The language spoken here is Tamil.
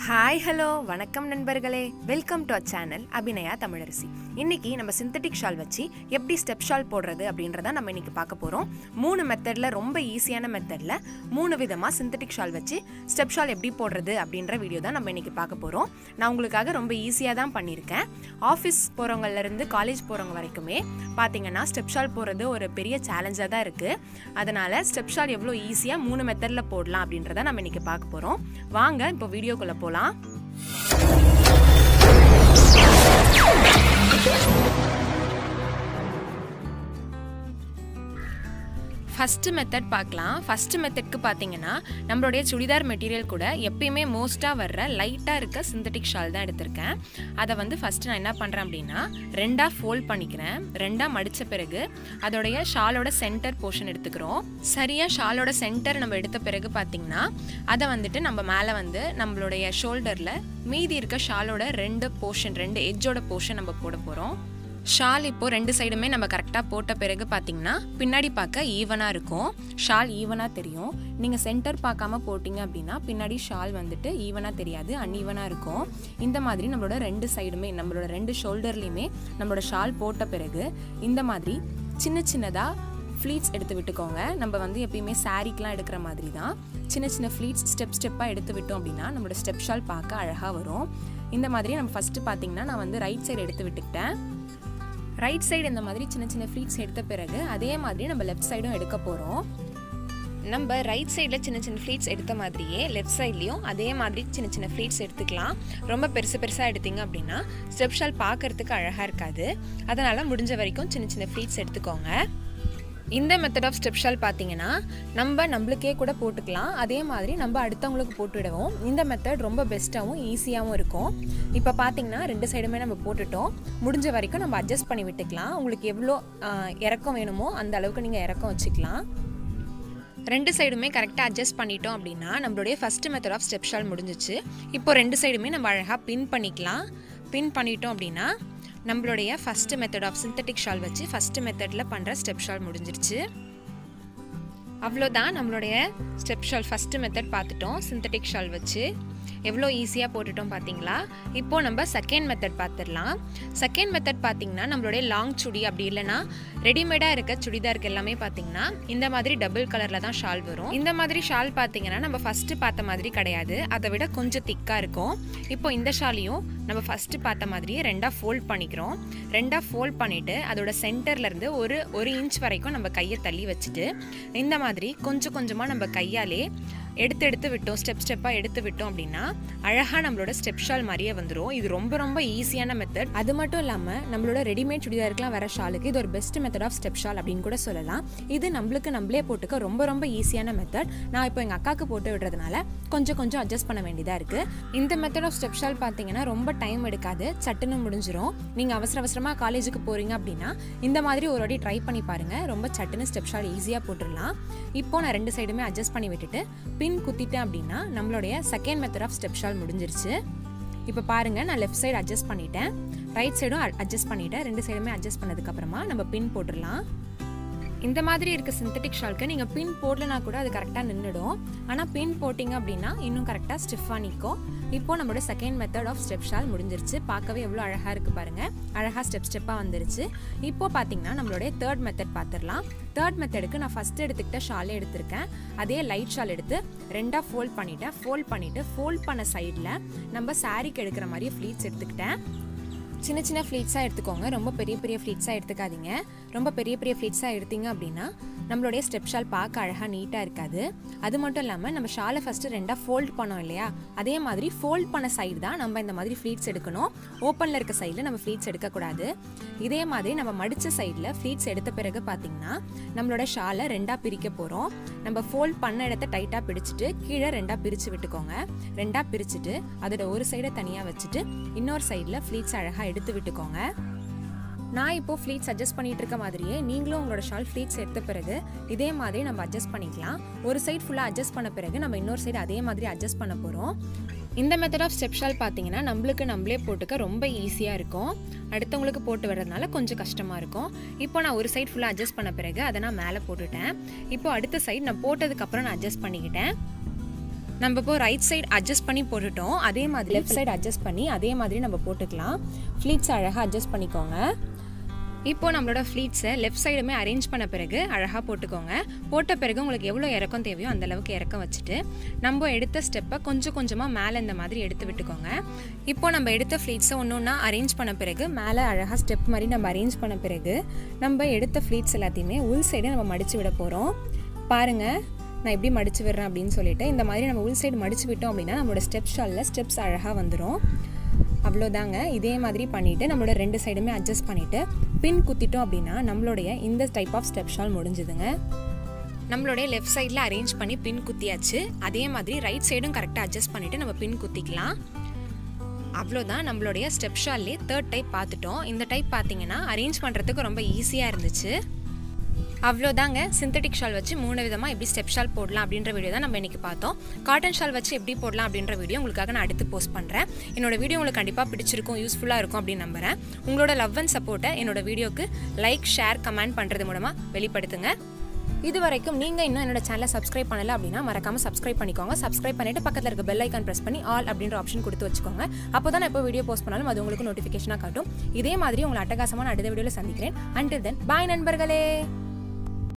ஹாய் ஹலோ வணக்கம் நண்பர்களே welcome to a channel Abhinaya Tamilarasi இன்னைக்கு நம்ம சிந்தட்டிக் ஷால் வச்சு எப்படி ஸ்டெப் ஷால் போடுறது அப்படின்றத நம்ம இன்னைக்கு பார்க்க போகிறோம் மூணு மெத்தடில் ரொம்ப ஈஸியான மெத்தடில் மூணு விதமாக சிந்தட்டிக் ஷால் வச்சு ஸ்டெப் ஷால் எப்படி போடுறது அப்படின்ற வீடியோ தான் நம்ம இன்னைக்கு பார்க்க போகிறோம் நான் உங்களுக்காக ரொம்ப ஈஸியாக தான் பண்ணியிருக்கேன் ஆஃபீஸ் போகிறவங்கலேருந்து காலேஜ் போகிறவங்க வரைக்குமே பார்த்தீங்கன்னா ஸ்டெப் ஷால் போடுறது ஒரு பெரிய சேலஞ்சாக தான் இருக்குது அதனால் ஸ்டெப் ஷால் எவ்வளோ ஈஸியாக மூணு மெத்தடில் போடலாம் அப்படின்றத நம்ம இன்னைக்கு பார்க்க போகிறோம் வாங்க இப்போ வீடியோக்குள்ளே போகலாம் ஃபஸ்ட்டு மெத்தட் பார்க்கலாம் ஃபஸ்ட்டு மெத்தட்க்கு பார்த்தீங்கன்னா நம்மளுடைய சுடிதார் மெட்டீரியல் கூட எப்பயுமே மோஸ்ட்டாக வர்ற லைட்டாக இருக்க சிந்தட்டிக் ஷால் தான் எடுத்திருக்கேன் அதை வந்து ஃபஸ்ட்டு நான் என்ன பண்ணுறேன் அப்படின்னா ரெண்டாக ஃபோல்ட் பண்ணிக்கிறேன் ரெண்டாக மடித்த பிறகு அதோடைய ஷாலோட சென்டர் போர்ஷன் எடுத்துக்கிறோம் சரியாக ஷாலோட சென்டர் நம்ம எடுத்த பிறகு பார்த்தீங்கன்னா அதை வந்துட்டு நம்ம மேலே வந்து நம்மளுடைய ஷோல்டரில் மீதி இருக்க ஷாலோட ரெண்டு போர்ஷன் ரெண்டு எட்ஜோட போர்ஷன் நம்ம போட போகிறோம் ஷால் இப்போ ரெண்டு சைடுமே நம்ம கரெக்டாக போட்ட பிறகு பார்த்தீங்கன்னா பின்னாடி பார்க்க ஈவனாக இருக்கும் ஷால் ஈவனாக தெரியும் நீங்கள் சென்டர் பார்க்காம போட்டிங்க அப்படின்னா பின்னாடி ஷால் வந்துட்டு ஈவனாக தெரியாது அன்ஈவனாக இருக்கும் இந்த மாதிரி நம்மளோட ரெண்டு சைடுமே நம்மளோட ரெண்டு ஷோல்டர்லேயுமே நம்மளோட ஷால் போட்ட பிறகு இந்த மாதிரி சின்ன சின்னதாக ஃப்ளீட்ஸ் எடுத்து விட்டுக்கோங்க நம்ம வந்து எப்பயுமே சாரீக்கெலாம் எடுக்கிற மாதிரி தான் சின்ன சின்ன ஃப்ளீட்ஸ் ஸ்டெப் ஸ்டெப்பாக எடுத்து விட்டோம் அப்படின்னா நம்மளோட ஸ்டெப் ஷால் பார்க்க அழகாக வரும் இந்த மாதிரி நம்ம ஃபஸ்ட்டு பார்த்தீங்கன்னா நான் வந்து ரைட் சைடு எடுத்து விட்டுக்கிட்டேன் ரைட் சைடு இந்த மாதிரி சின்ன சின்ன ஃப்ளீட்ஸ் எடுத்த பிறகு அதே மாதிரி நம்ம லெஃப்ட் சைடும் எடுக்க போகிறோம் நம்ம ரைட் சைடில் சின்ன சின்ன ஃப்ளீட்ஸ் எடுத்த மாதிரியே லெஃப்ட் சைட்லேயும் அதே மாதிரி சின்ன சின்ன ஃப்ளீட்ஸ் எடுத்துக்கலாம் ரொம்ப பெருசு பெருசாக எடுத்தீங்க அப்படின்னா ஸ்டெப் ஷால் பார்க்கறதுக்கு அழகாக இருக்காது அதனால் முடிஞ்ச வரைக்கும் சின்ன சின்ன ஃப்ளீட்ஸ் எடுத்துக்கோங்க இந்த மெத்தட் ஆஃப் ஸ்டெப் ஷால் பார்த்தீங்கன்னா நம்ம நம்மளுக்கே கூட போட்டுக்கலாம் அதே மாதிரி நம்ம அடுத்தவங்களுக்கு போட்டுவிடுவோம் இந்த மெத்தட் ரொம்ப பெஸ்ட்டாகவும் ஈஸியாகவும் இருக்கும் இப்போ பார்த்தீங்கன்னா ரெண்டு சைடுமே நம்ம போட்டுட்டோம் முடிஞ்ச வரைக்கும் நம்ம அட்ஜஸ்ட் பண்ணி விட்டுக்கலாம் உங்களுக்கு எவ்வளோ இறக்கம் வேணுமோ அந்த அளவுக்கு நீங்கள் இறக்கம் வச்சுக்கலாம் ரெண்டு சைடுமே கரெக்டாக அட்ஜஸ்ட் பண்ணிட்டோம் அப்படின்னா நம்மளுடைய first method of step shawl முடிஞ்சிச்சு இப்போ ரெண்டு சைடுமே நம்ம அழகாக பின் பண்ணிக்கலாம் பின் பண்ணிட்டோம் அப்படின்னா நம்மளுடைய first method of synthetic shawl வச்சு ஃபஸ்ட்டு மெத்தடில் பண்ணுற ஸ்டெப் ஷால் முடிஞ்சிருச்சு அவ்வளோதான் நம்மளுடைய ஸ்டெப் ஷால் ஃபஸ்ட்டு மெத்தட் பார்த்துட்டோம் சிந்தட்டிக் ஷால் வச்சு எவ்வளோ ஈஸியாக போட்டுட்டோம் பார்த்தீங்களா இப்போ நம்ம செகண்ட் மெத்தட் பார்த்துடலாம் செகண்ட் மெத்தட் பார்த்தீங்கன்னா நம்மளுடைய லாங் சுடி அப்படி இல்லைனா ரெடிமேடாக இருக்க சுடிதாருக்கு எல்லாமே பார்த்தீங்கன்னா இந்த மாதிரி டபுள் கலரில் தான் ஷால் வரும் இந்த மாதிரி ஷால் பார்த்தீங்கன்னா நம்ம ஃபஸ்ட்டு பார்த்த மாதிரி கிடையாது அதை விட கொஞ்சம் திக்காக இருக்கும் இப்போ இந்த ஷாலையும் நம்ம ஃபஸ்ட்டு பார்த்த மாதிரியே ரெண்டாக ஃபோல்ட் பண்ணிக்கிறோம் ரெண்டாக ஃபோல்ட் பண்ணிவிட்டு அதோட சென்டர்லேருந்து ஒரு ஒரு இன்ச் வரைக்கும் நம்ம கையை தள்ளி வச்சுட்டு இந்த மாதிரி கொஞ்சம் கொஞ்சமாக நம்ம கையாலே எடுத்து எடுத்து விட்டோம் ஸ்டெப் ஸ்டெப்பாக எடுத்து விட்டோம் அப்படின்னா அழகாக நம்மளோட ஸ்டெப் ஷால் மாதிரியே வந்துடும் இது ரொம்ப ரொம்ப ஈஸியான மெத்தட் அது மட்டும் இல்லாமல் நம்மளோட ரெடிமேட் சுடிதாருக்குலாம் வர ஷாலுக்கு இது ஒரு best method of step shawl அப்படின்னு கூட சொல்லலாம் இது நம்மளுக்கு நம்மளே போட்டுக்க ரொம்ப ரொம்ப ஈஸியான மெத்தட் நான் இப்போ எங்கள் அக்காவுக்கு போட்டு விடுறதுனால கொஞ்சம் கொஞ்சம் அட்ஜஸ்ட் பண்ண வேண்டியதாக இருக்குது இந்த மெத்தட் ஆஃப் ஸ்டெப் ஷால் பார்த்தீங்கன்னா ரொம்ப டைம் எடுக்காது சட்டுன்னு முடிஞ்சிரும் நீங்கள் அவசர அவசரமாக காலேஜுக்கு போகிறீங்க அப்படின்னா இந்த மாதிரி ஒரு வாட்டி ட்ரை பண்ணி பாருங்கள் ரொம்ப சட்டுன்னு ஸ்டெப் ஷால் ஈஸியாக போட்டுடலாம் இப்போ நான் ரெண்டு சைடுமே அட்ஜஸ்ட் பண்ணி விட்டுட்டு பின் குத்திட்டேன் அப்படின்னா நம்மளுடைய second method of step shawl முடிஞ்சிருச்சு இப்போ பாருங்கள் நான் லெஃப்ட் சைடு அட்ஜஸ்ட் பண்ணிட்டேன் ரைட் சைடும் அட்ஜஸ்ட் பண்ணிட்டேன் ரெண்டு சைடுமே அட்ஜஸ்ட் பண்ணதுக்கப்புறமா நம்ம பின் போட்டுடலாம் இந்த மாதிரி இருக்க சிந்தட்டிக் ஷால்க்கு நீங்கள் பின் போடலனா கூட அது கரெக்டாக நின்றுடும் ஆனால் பின் போட்டிங்க அப்படின்னா இன்னும் கரெக்டாக ஸ்டிஃபாக நிற்கும் இப்போ நம்மளோட second method of step shawl முடிஞ்சிருச்சு பார்க்கவே எவ்வளோ அழகாக இருக்குது பாருங்கள் அழகாக ஸ்டெப் ஸ்டெப்பாக வந்துருச்சு இப்போ பார்த்தீங்கன்னா நம்மளுடைய தேர்ட் மெத்தட் பார்த்துடலாம் தேர்ட் மெத்தடுக்கு நான் ஃபஸ்ட் எடுத்துக்கிட்ட ஷாலே எடுத்திருக்கேன் அதே லைட் ஷால் எடுத்து ரெண்டாக ஃபோல்ட் பண்ணிட்டேன் ஃபோல்ட் பண்ணிவிட்டு ஃபோல்ட் பண்ண சைடில் நம்ம சாரீக்கு எடுக்கிற மாதிரி ஃப்ளீட்ஸ் எடுத்துக்கிட்டேன் சின்ன சின்ன ஃப்ளீட்ஸாக எடுத்துக்கோங்க ரொம்ப பெரிய பெரிய ஃப்ளீட்ஸாக எடுத்துக்காதீங்க ரொம்ப பெரிய பெரிய ஃப்ளீட்ஸாக எடுத்தீங்க அப்படின்னா நம்மளுடைய ஸ்டெப் ஷால் பார்க்க அழகாக நீட்டாக இருக்காது அது மட்டும் இல்லாமல் நம்ம ஷாலை ஃபஸ்ட்டு ரெண்டாக ஃபோல்ட் பண்ணோம் இல்லையா அதே மாதிரி ஃபோல்ட் பண்ண சைடு தான் நம்ம இந்த மாதிரி ஃப்ளீட்ஸ் எடுக்கணும் ஓப்பனில் இருக்க சைடில் நம்ம ஃப்ளீட்ஸ் எடுக்கக்கூடாது இதே மாதிரி நம்ம மடித்த சைடில் ஃப்ளீட்ஸ் எடுத்த பிறகு பார்த்திங்கன்னா நம்மளோட ஷாலை ரெண்டாக பிரிக்க போகிறோம் நம்ம ஃபோல்ட் பண்ண இடத்த டைட்டாக பிடிச்சிட்டு கீழே ரெண்டாக பிரித்து விட்டுக்கோங்க ரெண்டாக பிரிச்சுட்டு அதோட ஒரு சைடை தனியாக வச்சுட்டு இன்னொரு சைடில் ஃப்ளீட்ஸ் அழகாக எடுத்து விட்டுக்கோங்க நான் இப்போ ஃப்ளீட்ஸ் அட்ஜஸ்ட் பண்ணிட்டு இருக்க மாதிரியே நீங்களும் உங்களோட ஷால் ஃப்ளீட்ஸ் எடுத்த பிறகு இதே மாதிரி நம்ம அட்ஜஸ்ட் பண்ணிக்கலாம் ஒரு சைடு ஃபுல்லாக அட்ஜஸ்ட் பண்ண பிறகு நம்ம இன்னொரு சைடு அதே மாதிரி அட்ஜஸ்ட் பண்ண போகிறோம் இந்த மெத்தட் ஆஃப் ஸ்டெப் ஷால் பார்த்தீங்கன்னா நம்மளுக்கு நம்மளே போட்டுக்க ரொம்ப ஈஸியாக இருக்கும் அடுத்தவங்களுக்கு போட்டு வர்றதுனால கொஞ்சம் கஷ்டமாக இருக்கும் இப்போ நான் ஒரு சைடு ஃபுல்லாக அட்ஜஸ்ட் பண்ண பிறகு அதை நான் மேலே போட்டுட்டேன் இப்போ அடுத்த சைடு நான் போட்டதுக்கப்புறம் நான் அட்ஜஸ்ட் பண்ணிக்கிட்டேன் நம்ம இப்போ ரைட் சைடு அட்ஜஸ்ட் பண்ணி போட்டுட்டோம் அதே மாதிரி லெஃப்ட் சைடு அட்ஜஸ்ட் பண்ணி அதே மாதிரி நம்ம போட்டுக்கலாம் ஃப்ளீட்ஸ் அழகாக அட்ஜஸ்ட் பண்ணிக்கோங்க இப்போ நம்மளோட ஃப்ளீட்ஸை லெஃப்ட் சைடுமே அரேஞ்ச் பண்ண பிறகு அழகாக போட்டுக்கோங்க போட்ட பிறகு உங்களுக்கு எவ்வளோ இறக்கம் தேவையோ அந்த அளவுக்கு இறக்கம் வச்சுட்டு நம்ம எடுத்த ஸ்டெப்பை கொஞ்சம் கொஞ்சமாக மேலே இந்த மாதிரி எடுத்து விட்டுக்கோங்க இப்போ நம்ம எடுத்த ஃப்ளீட்ஸை ஒன்று ஒன்றா அரேஞ்ச் பண்ண பிறகு மேலே அழகாக ஸ்டெப் மாதிரி நம்ம அரேஞ்ச் பண்ண பிறகு நம்ம எடுத்த ஃப்ளீட்ஸ் எல்லாத்தையுமே உள் சைடு நம்ம மடித்து விட போகிறோம் பாருங்கள் நான் எப்படி மடித்து விடுறேன் அப்படின்னு சொல்லிட்டு இந்த மாதிரி நம்ம உள் சைடு மடித்து விட்டோம் அப்படின்னா நம்மளோட ஸ்டெப் ஷாலில் ஸ்டெப்ஸ் அழகாக வந்துடும் அவ்வளோதாங்க இதே மாதிரி பண்ணிவிட்டு நம்மளோட ரெண்டு சைடுமே அட்ஜஸ்ட் பண்ணிவிட்டு பின் குத்திட்டோம் அப்படின்னா நம்மளுடைய இந்த டைப் ஆஃப் ஸ்டெப் ஷால் முடிஞ்சுதுங்க நம்மளுடைய லெஃப்ட் சைடில் அரேஞ்ச் பண்ணி பின் குத்தியாச்சு அதே மாதிரி ரைட் சைடும் கரெக்டாக அட்ஜஸ்ட் பண்ணிவிட்டு நம்ம பின் குத்திக்கலாம் அவ்வளோதான் நம்மளுடைய ஸ்டெப் ஷால்லே தேர்ட் டைப் பார்த்துட்டோம் இந்த டைப் பார்த்தீங்கன்னா அரேஞ்ச் பண்ணுறதுக்கு ரொம்ப ஈஸியாக இருந்துச்சு அவ்வளோதாங்க சிந்தட்டிக் ஷால் வச்சு மூணு விதமாக எப்படி ஸ்டெப் ஷால் போடலாம் அப்படின்ற வீடியோ தான் நம்ம இன்றைக்கி பார்த்தோம் காட்டன் ஷால் வச்சு எப்படி போடலாம் அப்படின்ற வீடியோ உங்களுக்காக நான் அடுத்து போஸ்ட் பண்ணுறேன் என்னோட வீடியோ உங்களுக்கு கண்டிப்பாக பிடிச்சிருக்கும் யூஸ்ஃபுல்லாக இருக்கும் அப்படின்னு நம்புகிறேன் உங்களோட லவ் அண்ட் சப்போர்ட்டை என்னோட வீடியோக்கு லைக் ஷேர் கமெண்ட் பண்ணுறது மூலமாக வெளிப்படுத்துங்க இது வரைக்கும் நீங்கள் இன்னும் என்னோட சேனலை சப்ஸ்கிரைப் பண்ணல அப்படின்னா மறக்காமல் சப்ஸ்கிரைப் பண்ணிக்கோங்க சப்ஸ்கிரைப் பண்ணிட்டு பக்கத்தில் இருக்க பெல் ஐக்கான் ப்ரெஸ் பண்ணி ஆல் அப்படின்ற ஆப்ஷன் கொடுத்து வச்சுக்கோங்க அப்போ தான் நான் இப்போ வீடியோ போஸ்ட் பண்ணாலும் அது உங்களுக்கு நோட்டிஃபிகேஷனாக காட்டும் இதே மாதிரி உங்களை அட்டகாசமான அடுத்த வீடியோவில் சந்திக்கிறேன் அண்டில் தென் பாய் நண்பர்களே